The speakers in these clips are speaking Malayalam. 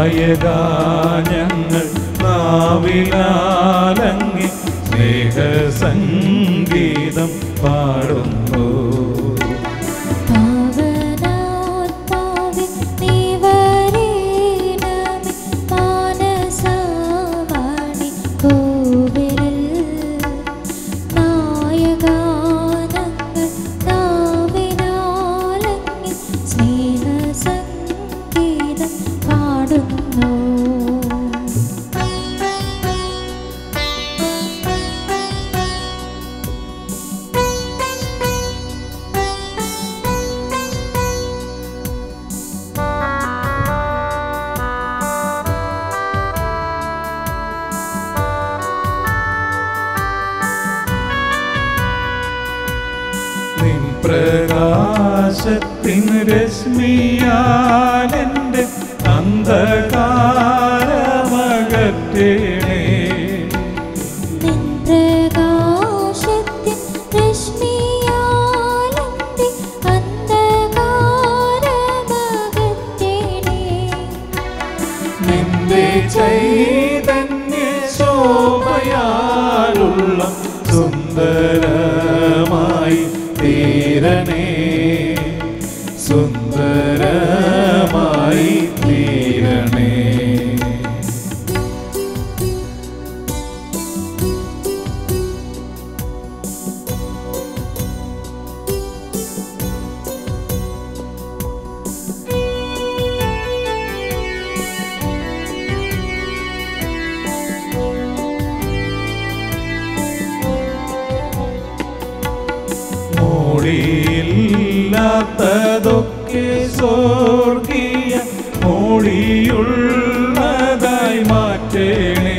നായക ഞങ്ങൾ നാവിലാലങ്ങി സ്നേഹസംഗീതം പാടുന്നു പാവനാത്മാവേ നീ വരേണമേ മാനസമണി കോവിലിൽ നായഗാനങ്ങൾ നാവിനാലങ്ങി സ്നേഹസംഗീതം പാടുന്നു നിൻ പ്രകാശത്തിൻ രശ്മിയാലെൻ്റെ അന്ധകാരമകറ്റേണേ നിൻ പ്രകാശത്തിൻ രശ്മിയാലെന്റെ അന്ധകാരമകറ്റണേ. നിന്റെ ചൈതന്യ ശോഭയാലുള്ള സുന്ദരമായി തീരണേ സുന്ദരമായി തീരണേ മോടിയില്ലാത്തതൊക്കെ സ്വർഗീയ മോടിയുള്ളതായി മാറ്റേണേ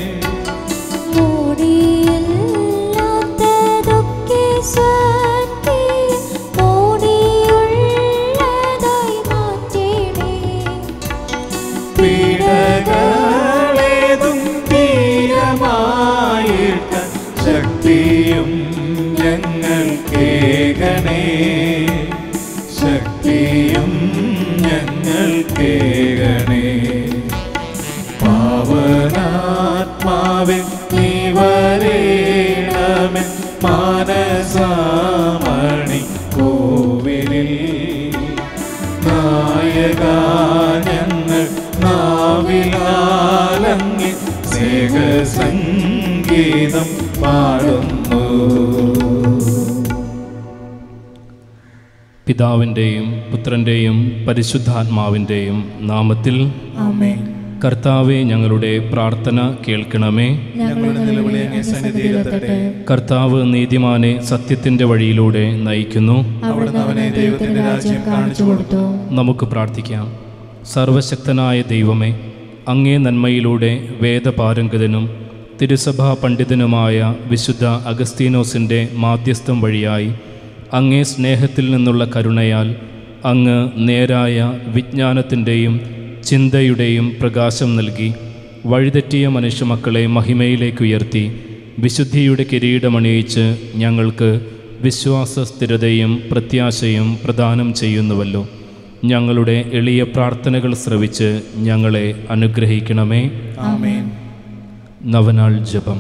മോടിയില്ലാത്തതൊക്കെ സ്വർഗീയ മോടിയുള്ളതായി മാറ്റണേ. പീഡകളേതും തീരമായിട്ട ശക്തിയും ഞങ്ങൾ കേകണേ ശക്തിയും ഞങ്ങൾ കേകണേ പാവനാത്മാവിൻ നീ വരേണമേ മാനസാമണി കോവിലിൽ നായക ഞങ്ങൾ നാവിലാലങ്ങി സ്നേഹസംഗീതം പാടുന്നു പിതാവിൻ്റെയും പുത്രൻ്റെയും പരിശുദ്ധാത്മാവിൻ്റെയും നാമത്തിൽ ആമേൻ കർത്താവെ ഞങ്ങളുടെ പ്രാർത്ഥന കേൾക്കണമേ ഞങ്ങളുടെ നിലവിളി അങ്ങേ സന്നിധിയിലെത്തട്ടെ കർത്താവ് നീതിമാനെ സത്യത്തിൻ്റെ വഴിയിലൂടെ നയിക്കുന്നു അവിടുന്ന് അവനെ ദൈവത്തിന്റെ രാജ്യം കാണിച്ചു കൊടുത്തു നമുക്ക് പ്രാർത്ഥിക്കാം സർവശക്തനായ ദൈവമേ അങ്ങേ നന്മയിലൂടെ വേദപാരംഗതനും തിരുസഭാ പണ്ഡിതനുമായ വിശുദ്ധ അഗസ്തീനോസിൻ്റെ മാധ്യസ്ഥം വഴിയായി അങ്ങേ സ്നേഹത്തിൽ നിന്നുള്ള കരുണയാൽ അങ്ങ് നേരായ വിജ്ഞാനത്തിൻ്റെയും ചിന്തയുടെയും പ്രകാശം നൽകി വഴിതെറ്റിയ മനുഷ്യമക്കളെ മഹിമയിലേക്ക് ഉയർത്തി വിശുദ്ധിയുടെ കിരീടമണിയിച്ച് ഞങ്ങൾക്ക് വിശ്വാസ സ്ഥിരതയും പ്രത്യാശയും പ്രദാനം ചെയ്യുന്നുവല്ലോ ഞങ്ങളുടെ എളിയ പ്രാർത്ഥനകൾ ശ്രവിച്ച് ഞങ്ങളെ അനുഗ്രഹിക്കണമേ ആമേൻ നവനാൾ ജപം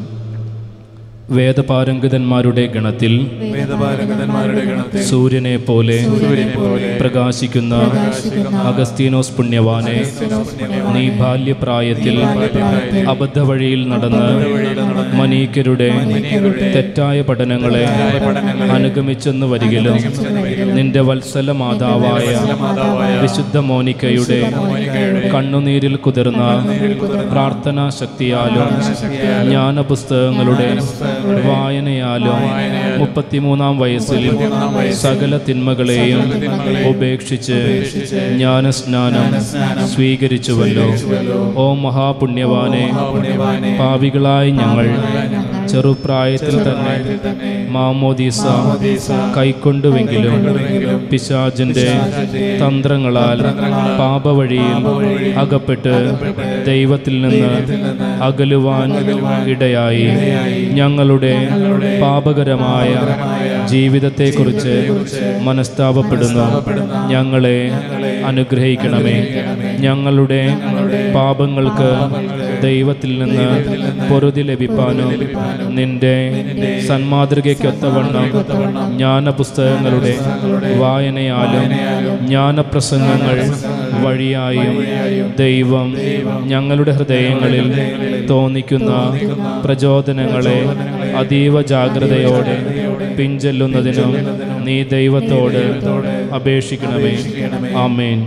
വേദപാരംഗതന്മാരുടെ ഗണത്തിൽ വേദപാരംഗതന്മാരുടെ ഗണത്തിൽ സൂര്യനെ പോലെ പോലെ പ്രകാശിക്കുന്ന അഗസ്തീനോസ് പുണ്യവാനെ നീ ബാല്യപ്രായത്തിൽ അബദ്ധവഴിയിൽ നടന്ന് മനീക്കരുടെ തെറ്റായ പഠനങ്ങളെ അനുഗമിച്ചെന്ന് വരികിലും നിന്റെ വത്സല മാതാവായ വിശുദ്ധ മോനിക്കയുടെ കണ്ണുനീരിൽ കുതിർന്ന പ്രാർത്ഥനാ ശക്തിയാലും ജ്ഞാനപുസ്തകങ്ങളുടെ വായനയാലും മുപ്പത്തിമൂന്നാം വയസ്സിൽ സകല തിന്മകളെയും ഉപേക്ഷിച്ച് ജ്ഞാനസ്നാനം സ്വീകരിച്ചുവല്ലോ ഓ മഹാപുണ്യവാനെ പാവികളായി ഞങ്ങൾ ചെറുപ്രായത്തിൽ തന്നെ മാമോദീസ കൈക്കൊണ്ടുവെങ്കിലും പിശാചിന്റെ തന്ത്രങ്ങളാൽ പാപവഴിയിൽ അകപ്പെട്ട് ദൈവത്തിൽ നിന്ന് അകലുവാൻ ഇടയായി ഞങ്ങളുടെ പാപകരമായ ജീവിതത്തെക്കുറിച്ച് മനസ്താപപ്പെടുന്നു ഞങ്ങളെ അനുഗ്രഹിക്കണമേ ഞങ്ങളുടെ പാപങ്ങൾക്ക് ദൈവത്തിൽ നിന്ന് പൊറുതി ലഭിപ്പാനും നിന്റെ സന്മാതൃകയ്ക്കൊത്തവണ്ണം ജ്ഞാനപുസ്തകങ്ങളുടെ വായനയാലും ജ്ഞാനപ്രസംഗങ്ങൾ വഴിയായും ദൈവം ഞങ്ങളുടെ ഹൃദയങ്ങളിൽ തോന്നിക്കുന്ന പ്രചോദനങ്ങളെ അതീവ ജാഗ്രതയോടെ പിഞ്ചെല്ലുന്നതിനും നീ ദൈവത്തോട് അപേക്ഷിക്കണമേ ആമേൻ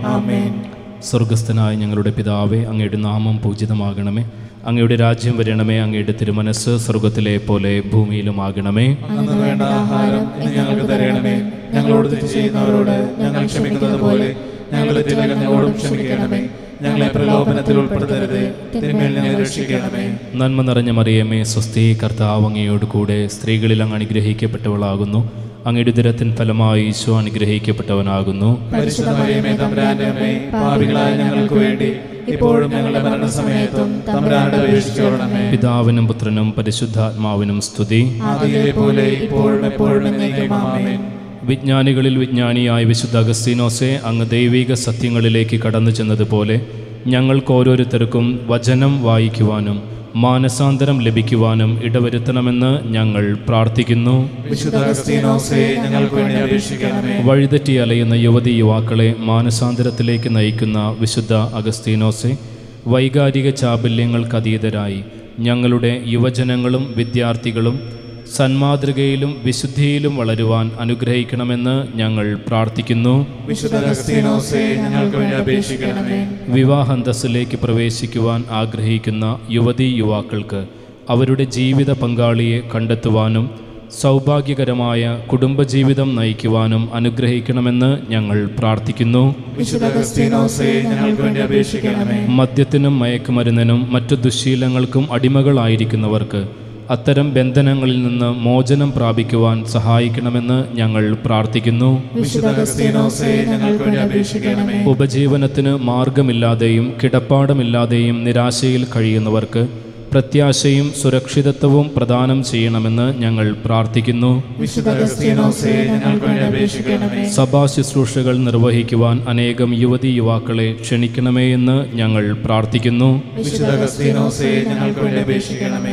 സ്വർഗസ്ഥനായ ഞങ്ങളുടെ പിതാവേ അങ്ങയുടെ നാമം പൂജിതമാകണമേ അങ്ങയുടെ രാജ്യം വരണമേ അങ്ങയുടെ തിരുമനസ് സ്വർഗത്തിലെ പോലെ ഭൂമിയിലുമാകണമേ അന്ന് വേണ്ട ആഹാരം ഇന്ന് ഞങ്ങൾക്ക് തരണമേ ഞങ്ങളോട് തെറ്റ് ചെയ്യുന്നവരോട് ഞങ്ങൾ ക്ഷമിക്കുന്നത് പോലെ ഞങ്ങളുടെ തിലകങ്ങളോടും ക്ഷമിക്കണമേ ഞങ്ങളെ പ്രലോഭനത്തിൽ ഉൾപ്പെടുത്തരുത് തിന്മേൽ ഞങ്ങളെ രക്ഷിക്കണമേ നന്മ നിറഞ്ഞ മറിയമേ സ്വസ്തി കർത്താവ് അങ്ങയോട് കൂടെ സ്ത്രീകളിൽ അങ്ങ് അനുഗ്രഹിക്കപ്പെട്ടവളാകുന്നു അങ്ങയുടെ ദുരത്തിൻ ഫലമായി ഈശോ അനുഗ്രഹിക്കപ്പെട്ടവനാകുന്നു പരിശുദ്ധ മറിയമേ തമ്പുരാന്റെ അമ്മേ പാപികളായ ഞങ്ങൾക്ക് വേണ്ടി ഇപ്പോഴും ഞങ്ങളുടെ മരണസമയത്തും തമ്പുരാനോട് അപേക്ഷിച്ചോളണമേ പിതാവിനും പുത്രനും പരിശുദ്ധാത്മാവിനും സ്തുതി ആദിയിലെ പോലെ ഇപ്പോഴും എപ്പോഴും എന്നേക്കും ആമേൻ വിജ്ഞാനികളിൽ വിജ്ഞാനിയായ വിശുദ്ധ അഗസ്തീനോസെ അങ്ങ് ദൈവിക സത്യങ്ങളിലേക്ക് കടന്നു ചെന്നതുപോലെ ഞങ്ങൾക്ക് ഓരോരുത്തർക്കും വചനം വായിക്കുവാനും മാനസാന്തരം ലഭിക്കുവാനും ഇടവരുത്തണമെന്ന് ഞങ്ങൾ പ്രാർത്ഥിക്കുന്നു വിശുദ്ധ അഗസ്തീനോസേ ഞങ്ങൾക്ക് വേണ്ടി അപേക്ഷിക്കണമേ വഴിതെറ്റി അലയുന്ന യുവതി യുവാക്കളെ മാനസാന്തരത്തിലേക്ക് നയിക്കുന്ന വിശുദ്ധ അഗസ്തീനോസെ വൈകാരിക ചാബല്യങ്ങൾക്കതീതരായി ഞങ്ങളുടെ യുവജനങ്ങളും വിദ്യാർത്ഥികളും സന്മാതൃകയിലും വിശുദ്ധിയിലും വളരുവാൻ അനുഗ്രഹിക്കണമെന്ന് ഞങ്ങൾ പ്രാർത്ഥിക്കുന്നു വിശുദ്ധ അഗസ്തീനോസേ ഞങ്ങൾക്ക് വേണ്ടി അപേക്ഷിക്കണമേ വിവാഹന്തസ്സിലേക്ക് പ്രവേശിക്കുവാൻ ആഗ്രഹിക്കുന്ന യുവതീ യുവാക്കൾക്ക് അവരുടെ ജീവിത പങ്കാളിയെ കണ്ടെത്തുവാനും സൗഭാഗ്യകരമായ കുടുംബജീവിതം നയിക്കുവാനും അനുഗ്രഹിക്കണമെന്ന് ഞങ്ങൾ പ്രാർത്ഥിക്കുന്നു വിശുദ്ധ അഗസ്തീനോസേ ഞങ്ങൾക്ക് വേണ്ടി അപേക്ഷിക്കണമേ മദ്യത്തിനും മയക്കുമരുന്നിനും മറ്റു ദുശ്ശീലങ്ങൾക്കും അടിമകളായിരിക്കുന്നവർക്ക് അത്തരം ബന്ധനങ്ങളിൽ നിന്ന് മോചനം പ്രാപിക്കുവാൻ സഹായിക്കണമെന്ന് ഞങ്ങൾ പ്രാർത്ഥിക്കുന്നു വിശുദ്ധ അഗസ്തീനോസേ ഞങ്ങൾക്ക് വേണ്ടി അപേക്ഷിക്കണമേ ഉപജീവനത്തിന് മാർഗമില്ലാതെയും കിടപ്പാടമില്ലാതെയും നിരാശയിൽ കഴിയുന്നവർക്ക് പ്രത്യാശയും സുരക്ഷിതത്വവും പ്രദാനം ചെയ്യണമെന്ന് ഞങ്ങൾ പ്രാർത്ഥിക്കുന്നു വിശുദ്ധ അഗസ്തീനോസേ ഞങ്ങൾക്ക് വേണ്ടി അപേക്ഷിക്കണമേ സഭാ ശുശ്രൂഷകൾ നിർവഹിക്കുവാൻ അനേകം യുവതി യുവാക്കളെ ക്ഷണിക്കണമേ എന്ന് ഞങ്ങൾ പ്രാർത്ഥിക്കുന്നു വിശുദ്ധ അഗസ്തീനോസേ ഞങ്ങൾക്ക് വേണ്ടി അപേക്ഷിക്കണമേ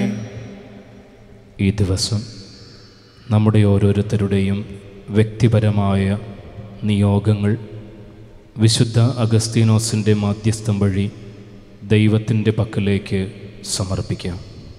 ഈ ദിവസം നമ്മുടെ ഓരോരുത്തരുടെയും വ്യക്തിപരമായ നിയോഗങ്ങൾ വിശുദ്ധ അഗസ്തീനോസിൻ്റെ മാധ്യസ്ഥം വഴി ദൈവത്തിൻ്റെ പക്കലേക്ക് സമർപ്പിക്കാം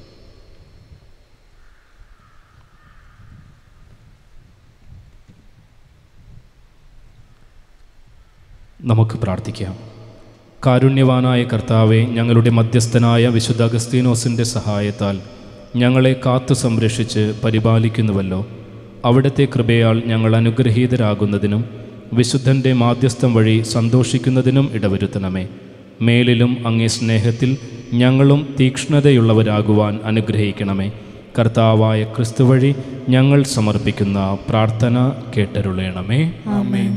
നമുക്ക് പ്രാർത്ഥിക്കാം കാരുണ്യവാനായ കർത്താവെ ഞങ്ങളുടെ മധ്യസ്ഥനായ വിശുദ്ധ അഗസ്തീനോസിൻ്റെ സഹായത്താൽ ഞങ്ങളെ കാത്തു സംരക്ഷിച്ച് പരിപാലിക്കുന്നുവല്ലോ അവിടുത്തെ കൃപയാൽ ഞങ്ങൾ അനുഗ്രഹീതരാകുന്നതിനും വിശുദ്ധൻ്റെ മാധ്യസ്ഥം വഴി സന്തോഷിക്കുന്നതിനും ഇടവരുത്തണമേ മേലിലും അങ്ങേ സ്നേഹത്തിൽ ഞങ്ങളും തീക്ഷ്ണതയുള്ളവരാകുവാൻ അനുഗ്രഹിക്കണമേ കർത്താവായ ക്രിസ്തു വഴി ഞങ്ങൾ സമർപ്പിക്കുന്ന പ്രാർത്ഥന കേട്ടരുളേണമേ ആമേൻ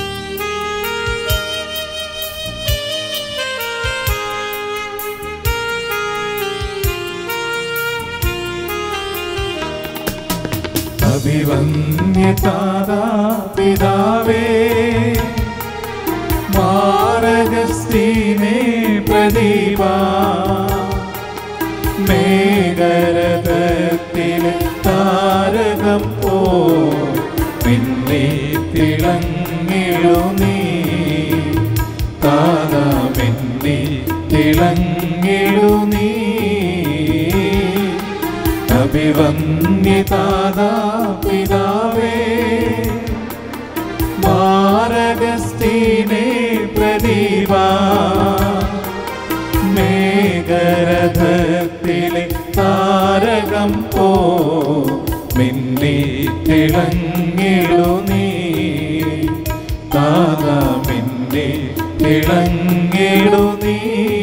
അഭിവന്യതാതാ പിതാവേ മാരകസ്തീനേ പ്രദീപാ മേഘരഥത്തിലെ താരകം പോ പിന്നെ തിളങ്ങിടു നീ താതാ പിന്നെ തിളങ്ങിടു നീ അഭിവന്യതാതാ പിതാവേ മാരകസ്തീനേ പ്രദീപാ മേഘരഥത്തിലെ താരകം പോ മിന്നി തിളങ്ങിടു നീ താതാ മിന്നി തിളങ്ങിടു നീ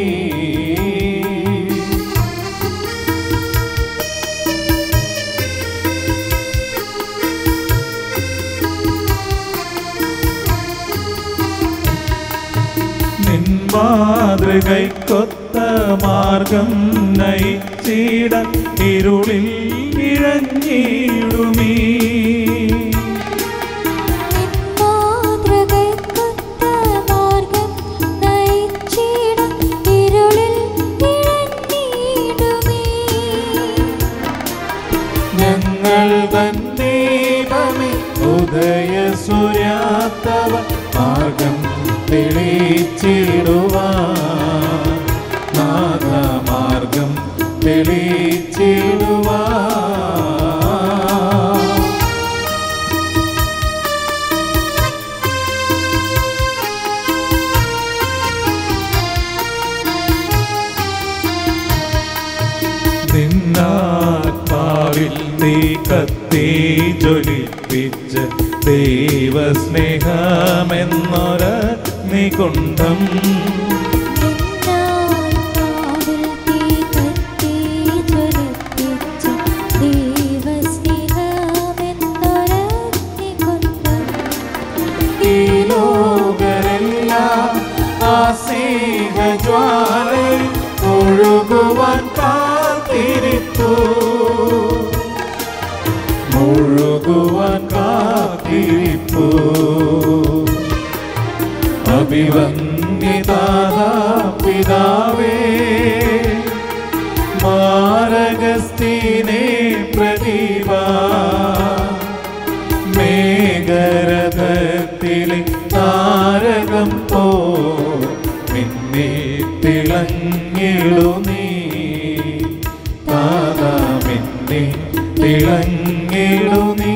നിൻമാതൃകൈക്കൊത്ത മാർഗം നയിച്ചിട ഇരുളിൽ ഇഴഞ്ഞിടുമീ മാതൃകൈക്കൊത്ത മാർഗം നയിച്ചിട ഇരുളിൽ തീ കത്തി ജ്വലിപ്പിച്ച ദൈവസ്നേഹമെന്നൊര നികുണ്ഠം നിന്നാത്മാവിൽ തീ കത്തി ജ്വലിപ്പിച്ച ദൈവസ്നേഹമെന്നൊരഗ്നികുണ്ഡം ഈ ലോകരെല്ലാം ആ സ്നേഹജ്വാലയിൽ ഒഴുകുവാൻ കാത്തിരിപ്പു മുഴുകുവാൻ കാത്തിരിപ്പു അഭിവന്ദിതാ പിതാവേ മാരകസ്തീനെ പ്രതിഭ മേഘരഥത്തിലെ താരകം പോ പിന്നെ തിളങ്ങിടു നീ താതാ പിന്നെ തിളങ്ങിടു നീ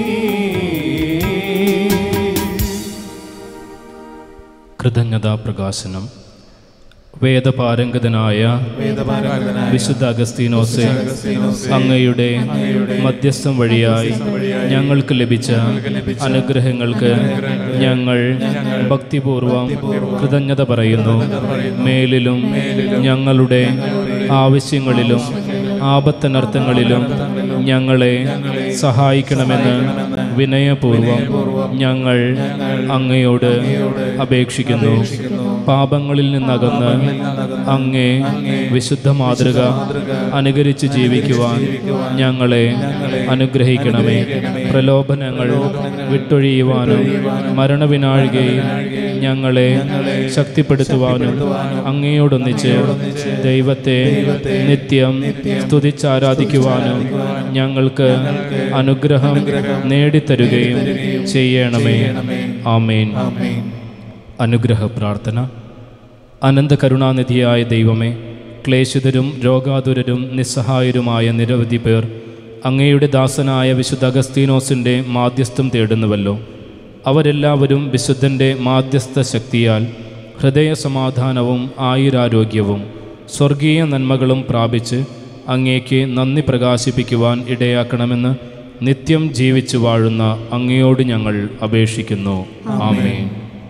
കൃതജ്ഞതാ പ്രകാശനം വേദപാരംഗതനായ വേദപാരംഗതനായ വിശുദ്ധ അഗസ്തീനോസെ അഗസ്തീനോസേ, അങ്ങയുടെ അങ്ങയുടെ മധ്യസ്ഥം വഴിയായി വഴിയായി ഞങ്ങൾക്ക് ലഭിച്ച ലഭിച്ച അനുഗ്രഹങ്ങൾക്ക് അനുഗ്രഹങ്ങൾക്ക് ഞങ്ങൾ ഞങ്ങൾ ഭക്തിപൂർവം ഭക്തിപൂർവ്വം കൃതജ്ഞത പറയുന്നു പറയുന്നു. മേലിലും മേലിലും ഞങ്ങളുടെ ഞങ്ങളുടെ ആവശ്യങ്ങളിലും ആപത്തനർത്ഥങ്ങളിലും ഞങ്ങളെ സഹായിക്കണമെന്ന് വിനയപൂർവം ഞങ്ങൾ അങ്ങയോട് അപേക്ഷിക്കുന്നു പാപങ്ങളിൽ നിന്നകന്ന് അങ്ങേ വിശുദ്ധ മാതൃക അനുകരിച്ച് ജീവിക്കുവാൻ ഞങ്ങളെ അനുഗ്രഹിക്കണമേ പ്രലോഭനങ്ങൾ വിട്ടൊഴിയുവാനും മരണവിനാഴികയിൽ ഞങ്ങളെ ശക്തിപ്പെടുത്തുവാനും അങ്ങയോടൊന്നിച്ച് ദൈവത്തെ നിത്യം സ്തുതിച്ചാരാധിക്കുവാനും ഞങ്ങൾക്ക് അനുഗ്രഹം നേടിത്തരുകയും ചെയ്യണമേ ആമേൻ അനുഗ്രഹ പ്രാർത്ഥന അനന്ത കരുണാനിധിയായ ദൈവമേ ക്ലേശിതരും രോഗാതുരരും നിസ്സഹായരുമായ നിരവധി പേർ അങ്ങയുടെ ദാസനായ വിശുദ്ധ അഗസ്തീനോസിൻ്റെ മാധ്യസ്ഥം തേടുന്നുവല്ലോ അവരെല്ലാവരും വിശുദ്ധൻ്റെ മാധ്യസ്ഥ ശക്തിയാൽ ഹൃദയ സമാധാനവും ആയുരാരോഗ്യവും സ്വർഗീയ നന്മകളും പ്രാപിച്ച് അങ്ങേക്ക് നന്ദി പ്രകാശിപ്പിക്കുവാൻ ഇടയാക്കണമെന്ന് നിത്യം ജീവിച്ചു വാഴുന്ന അങ്ങയോട് ഞങ്ങൾ അപേക്ഷിക്കുന്നു ആമേൻ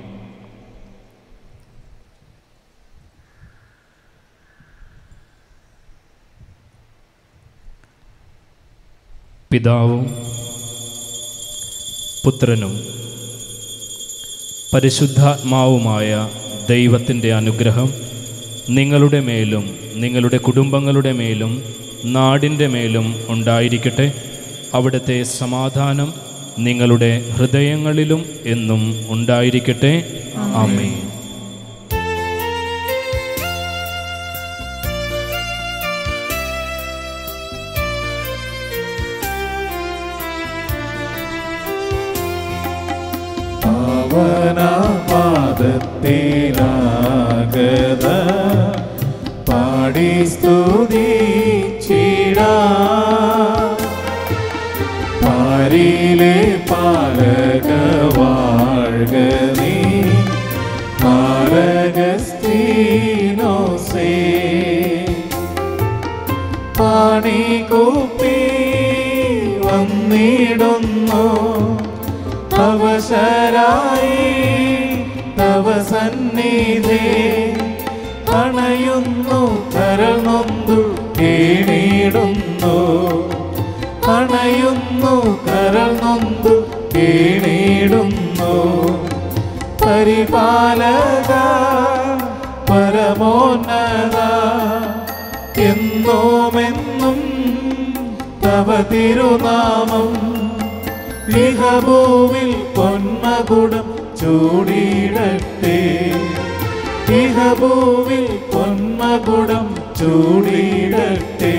പിതാവും പുത്രനും പരിശുദ്ധാത്മാവുമായ ദൈവത്തിൻ്റെ അനുഗ്രഹം നിങ്ങളുടെ മേലും നിങ്ങളുടെ കുടുംബങ്ങളുടെ മേലും നാടിൻ്റെ മേലും ഉണ്ടായിരിക്കട്ടെ അവിടുത്തെ സമാധാനം നിങ്ങളുടെ ഹൃദയങ്ങളിലും എന്നും ഉണ്ടായിരിക്കട്ടെ ആമേ പാവനാപാദത്തിലാകത പാടി സ്തുതിച്ചിട പാരിലെ പാലക വാഴ്ക നീ മാരകസ്തീനോസേ പാണി കൂപ്പി വന്നിടുന്നു അവശരായി തവ സന്നിധി അണയുന്നു കരനൊന്തു കീണിടുന്നു അണയുന്നു കരനൊന്തു കീണിടുന്നു പരിപാലക പരമോന്നത എന്നുമെന്നും തവ തിരുനാമം ഇഹഭൂവിൽ പൊന്മകുടം ചൂടിയിടട്ടെ ഇഹഭൂവിൽ പൊന്മകുടം ചൂടിയിടട്ടെ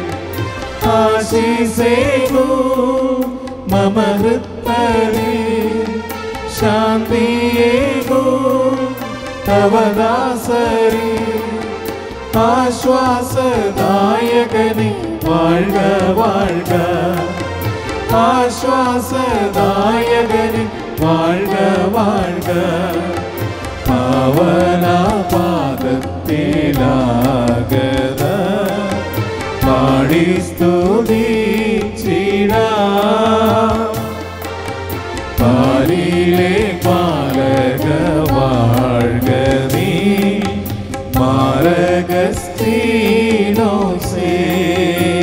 ആശീസേകു മമ ഹൃത്തരി ശാന്തിയേകു തവദാസരി ആശ്വാസദായകനെ വാഴ്ക വാഴ്ക ആശ്വാസദായകനെ വാഴ്ക വാഴ്ക പാവനാപാദത്തിലാകത പാടി സ്തുതിച്ചിടാ പാരിലെ പാലക വാഴ്ക നീ മാരകസ്തീനോസേ